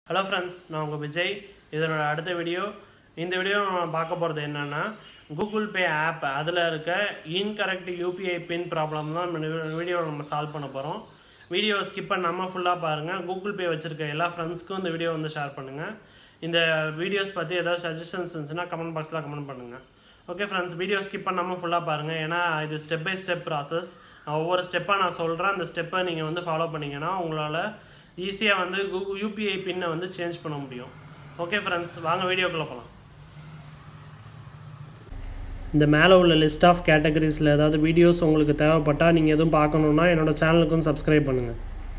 hello friends நான் உங்கள் விஜய் இதனோட அடுத்த வீடியோ இந்த வீடியோ நம்ம பார்க்க போகிறது என்னென்னா கூகுள் பே ஆப் அதில் இருக்க இன்கரெக்ட் யூபிஐ பின் ப்ராப்ளம் தான் வீடியோவில் நம்ம சால்வ் பண்ண போகிறோம் வீடியோ ஸ்கிப் பண்ணாமல் ஃபுல்லாக பாருங்கள் கூகுள் பே வச்சுருக்க எல்லா ஃப்ரெண்ட்ஸ்க்கும் இந்த வீடியோ வந்து ஷேர் பண்ணுங்கள் இந்த வீடியோஸ் பற்றி ஏதாவது சஜஷன்ஸ் இருந்துச்சுன்னா கமெண்ட் பாக்ஸில் கமெண்ட் பண்ணுங்கள் ஓகே ஃப்ரெண்ட்ஸ் வீடியோ ஸ்கிப் பண்ணாமல் ஃபுல்லாக பாருங்கள் ஏன்னா இது ஸ்டெப் பை ஸ்டெப் ப்ராசஸ் ஒவ்வொரு ஸ்டெப்பாக நான் சொல்கிறேன் அந்த ஸ்டெப்பை நீங்கள் வந்து ஃபாலோ பண்ணிங்கன்னா உங்களால் ஈஸியாக வந்து கூகுள் யூபிஐ பின்னை வந்து சேஞ்ச் பண்ண முடியும் ஓகே ஃப்ரெண்ட்ஸ் வாங்க வீடியோக்குள்ளே போகலாம் இந்த மேலே உள்ள லிஸ்ட் ஆஃப் கேட்டகரிஸில் ஏதாவது வீடியோஸ் உங்களுக்கு தேவைப்பட்டால் நீங்கள் எதுவும் பார்க்கணுன்னா என்னோட சேனலுக்கும் சப்ஸ்கிரைப் பண்ணுங்கள்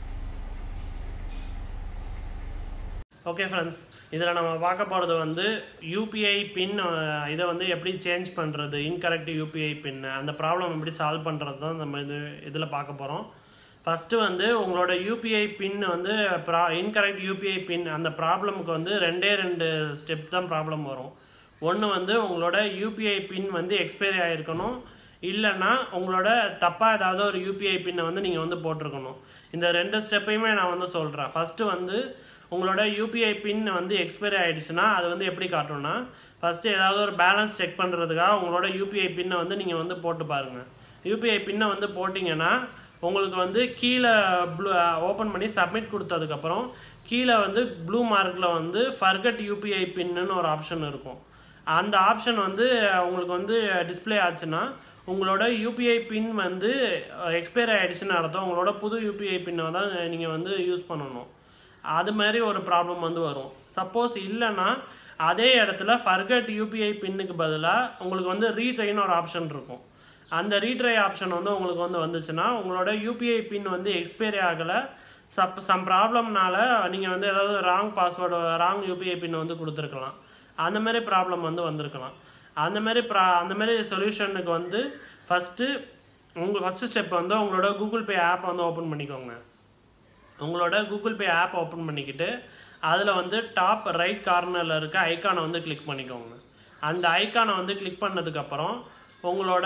ஓகே ஃப்ரெண்ட்ஸ் இதில் நம்ம பார்க்க போகிறது வந்து யூபிஐ பின் இதை வந்து எப்படி சேஞ்ச் பண்ணுறது இன்கரெக்ட் யூபிஐ பின் அந்த ப்ராப்ளம் எப்படி சால்வ் பண்ணுறது தான் நம்ம இது இதில் பார்க்க போகிறோம் ஃபஸ்ட்டு வந்து உங்களோட யூபிஐ பின் வந்து ப்ரா இன்கரெக்ட் யூபிஐ பின் அந்த ப்ராப்ளமுக்கு வந்து ரெண்டே ரெண்டு ஸ்டெப் தான் ப்ராப்ளம் வரும் ஒன்று வந்து உங்களோட யூபிஐ பின் வந்து எக்ஸ்பைரி ஆகிருக்கணும் இல்லைன்னா உங்களோட தப்பாக ஏதாவது ஒரு யூபிஐ பின்னை வந்து நீங்கள் வந்து போட்டிருக்கணும் இந்த ரெண்டு ஸ்டெப்பையுமே நான் வந்து சொல்கிறேன் ஃபஸ்ட்டு வந்து உங்களோட யூபிஐ பின் வந்து எக்ஸ்பைரி ஆகிடுச்சுன்னா அது வந்து எப்படி காட்டும்னா ஃபஸ்ட்டு ஏதாவது ஒரு பேலன்ஸ் செக் பண்ணுறதுக்காக உங்களோட யூபிஐ பின்னை வந்து நீங்கள் வந்து போட்டு பாருங்கள் யூபிஐ பின்னை வந்து போட்டிங்கன்னா உங்களுக்கு வந்து கீழே ப்ளூ ஓப்பன் பண்ணி சப்மிட் கொடுத்ததுக்கப்புறம் கீழே வந்து ப்ளூ மார்க்கில் வந்து ஃபர்கட் யூபிஐ பின்னு ஒரு ஆப்ஷன் இருக்கும் அந்த ஆப்ஷன் வந்து உங்களுக்கு வந்து டிஸ்பிளே ஆச்சுன்னா உங்களோட யூபிஐ பின் வந்து எக்ஸ்பைர் ஆகிடுச்சுன்னு அர்த்தம் உங்களோட புது யூபிஐ பின்னை தான் நீங்கள் வந்து யூஸ் பண்ணணும் அது மாதிரி ஒரு ப்ராப்ளம் வந்து வரும் சப்போஸ் இல்லைன்னா அதே இடத்துல ஃபர்கட் யூபிஐ பின்னுக்கு பதிலாக உங்களுக்கு வந்து ரீட்ரைன்னு ஒரு ஆப்ஷன் இருக்கும் அந்த ரீட்ரை ஆப்ஷன் வந்து உங்களுக்கு வந்து வந்துச்சுன்னா உங்களோட யூபிஐ பின் வந்து எக்ஸ்பைரி ஆகலை சப் சம் ப்ராப்ளம்னால நீங்கள் வந்து ஏதாவது wrong password wrong UPI PIN வந்து கொடுத்துருக்கலாம் அந்த மாதிரி ப்ராப்ளம் வந்து வந்திருக்கலாம் அந்த மாதிரி ப்ரா அந்த மாதிரி சொல்யூஷனுக்கு வந்து ஃபஸ்ட்டு உங்கள் ஃபஸ்ட்டு ஸ்டெப் வந்து உங்களோட கூகுள் பே ஆப் வந்து ஓப்பன் பண்ணிக்கோங்க உங்களோட கூகுள் பே ஆப் ஓப்பன் பண்ணிக்கிட்டு அதில் வந்து டாப் ரைட் கார்னரில் இருக்க ஐக்கானை வந்து கிளிக் பண்ணிக்கோங்க அந்த ஐக்கானை வந்து கிளிக் பண்ணதுக்கப்புறம் உங்களோட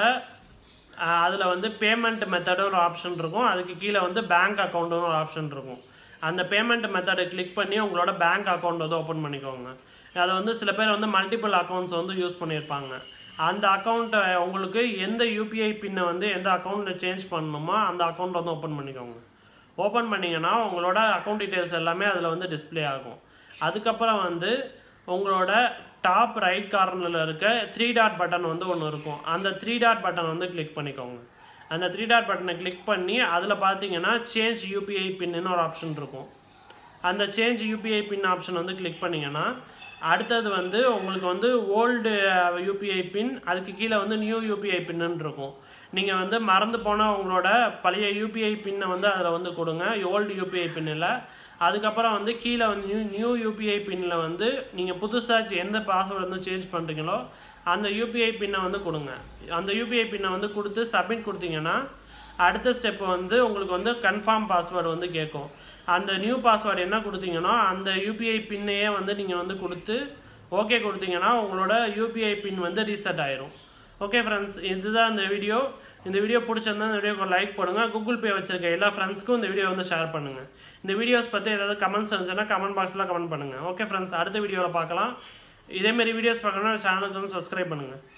அதில் வந்து பேமெண்ட் மெத்தடும் ஒரு ஆப்ஷன் இருக்கும் அதுக்கு கீழே வந்து பேங்க் அக்கௌண்ட்டும் ஒரு ஆப்ஷன் இருக்கும் அந்த பேமெண்ட் மெத்தடை கிளிக் பண்ணி உங்களோட பேங்க் அக்கௌண்ட் வந்து ஓப்பன் பண்ணிக்கோங்க அதை வந்து சில பேர் வந்து மல்டிபிள் அக்கௌண்ட்ஸ் வந்து யூஸ் பண்ணியிருப்பாங்க அந்த அக்கௌண்ட்டை உங்களுக்கு எந்த யூபிஐ பின்னை வந்து எந்த அக்கௌண்ட்டில் சேஞ்ச் பண்ணணுமோ அந்த அக்கௌண்ட் வந்து ஓப்பன் பண்ணிக்கோங்க ஓப்பன் பண்ணிங்கன்னா உங்களோட அக்கௌண்ட் டீட்டெயில்ஸ் எல்லாமே அதில் வந்து டிஸ்பிளே ஆகும் அதுக்கப்புறம் வந்து உங்களோட டாப் ரைட் கார்னரில் இருக்க த்ரீ டாட் பட்டன் வந்து ஒன்று இருக்கும் அந்த த்ரீ டாட் பட்டன் வந்து கிளிக் பண்ணிக்கோங்க அந்த த்ரீ டாட் பட்டனை கிளிக் பண்ணி அதில் பார்த்தீங்கன்னா சேஞ்ச் யூபிஐ பின்னு ஒரு ஆப்ஷன் இருக்கும் அந்த சேஞ்ச் யூபிஐ பின் ஆப்ஷன் வந்து கிளிக் பண்ணிங்கன்னா அடுத்தது வந்து உங்களுக்கு வந்து ஓல்டு யூபிஐ பின் அதுக்கு கீழே வந்து நியூ யூபிஐ பின்னு இருக்கும் நீங்கள் வந்து மறந்து போன உங்களோட பழைய யூபிஐ பின்னை வந்து அதில் வந்து கொடுங்க ஓல்டு யூபிஐ பின்னில் அதுக்கப்புறம் வந்து கீழே வந்து நியூ நியூ யூபிஐ பின்னில் வந்து நீங்கள் புதுசாக எந்த பாஸ்வேர்டு வந்து சேஞ்ச் பண்ணுறீங்களோ அந்த யூபிஐ பின்னை வந்து கொடுங்க அந்த யூபிஐ பின்னை வந்து கொடுத்து சப்மிட் கொடுத்தீங்கன்னா அடுத்த ஸ்டெப் வந்து உங்களுக்கு வந்து கன்ஃபார்ம் பாஸ்வேர்டு வந்து கேட்கும் அந்த நியூ பாஸ்வேர்டு என்ன கொடுத்தீங்கன்னா அந்த யூபிஐ பின்னையே வந்து நீங்கள் வந்து கொடுத்து ஓகே கொடுத்தீங்கன்னா உங்களோட யூபிஐ பின் வந்து ரீசெட் ஆயிரும் ஓகே ஃப்ரெண்ட்ஸ் இதுதான் இந்த வீடியோ இந்த வீடியோ பிடிச்சிருந்தா இந்த வீடியோக்கு லைக் பண்ணுங்கள் கூகுள் பே வச்சிருக்க எல்லா ஃப்ரெண்ட்ஸ்க்கும் இந்த வீடியோ வந்து ஷேர் பண்ணுங்கள் இந்த வீடியோஸ் பற்றி ஏதாவது கமெண்ட்ஸ் இருந்துச்சுன்னா கமெண்ட் பாக்ஸில் கமெண்ட் பண்ணுங்கள் ஓகே ஃப்ரெண்ட்ஸ் அடுத்த வீடியோவில் பார்க்கலாம் இதேமாரி வீடியோஸ் பார்க்கணும்னா சேனலுக்கு வந்து சப்ஸ்கிரைப் பண்ணுங்கள்